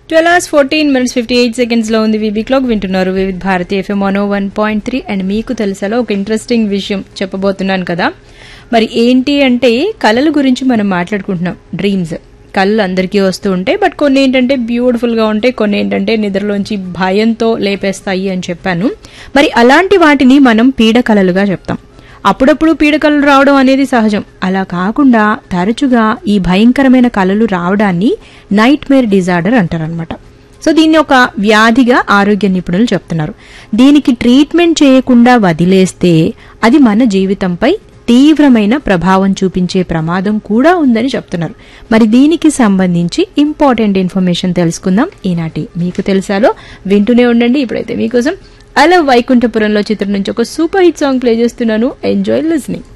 twelve hours fourteen minutes fifty eight seconds లో ఉంది VB clock వింటున్నారు Vividh Bharati FM one one point three and మీకు తెలుసాలో ఒక ఇంట్రెస్టింగ్ విషయం చెప్పబోతున్నాను కదా మరి ఏంటి అంటే కళల గురించి మనం మాట్లాడుకుంటున్నాం డ్రీమ్స్ కళ్ళు అందరికీ వస్తూ ఉంటాయి బట్ కొన్ని ఏంటంటే బ్యూటిఫుల్ గా ఉంటాయి కొన్ని ఏంటంటే నిద్రలోంచి భయంతో లేపేస్తాయి అని చెప్పాను మరి అలాంటి వాటిని మనం పీడ కళలుగా చెప్తాం అప్పుడప్పుడు పీడకలలు రావడం అనేది సహజం అలా కాకుండా తరచుగా ఈ భయంకరమైన కళలు రావడాన్ని నైట్ మేర్ డిజార్డర్ అంటారనమాట సో దీన్ని ఒక వ్యాధిగా ఆరోగ్య నిపుణులు చెప్తున్నారు దీనికి ట్రీట్మెంట్ చేయకుండా వదిలేస్తే అది మన జీవితంపై తీవ్రమైన ప్రభావం చూపించే ప్రమాదం కూడా ఉందని చెప్తున్నారు మరి దీనికి సంబంధించి ఇంపార్టెంట్ ఇన్ఫర్మేషన్ తెలుసుకుందాం ఈనాటి మీకు తెలుసాలో వింటూనే ఉండండి ఇప్పుడైతే మీకోసం అలా వైకుంఠపురంలో చిత్రం నుంచి ఒక సూపర్ హిట్ సాంగ్ ప్లే చేస్తున్నాను ఎంజాయ్ లిస్నింగ్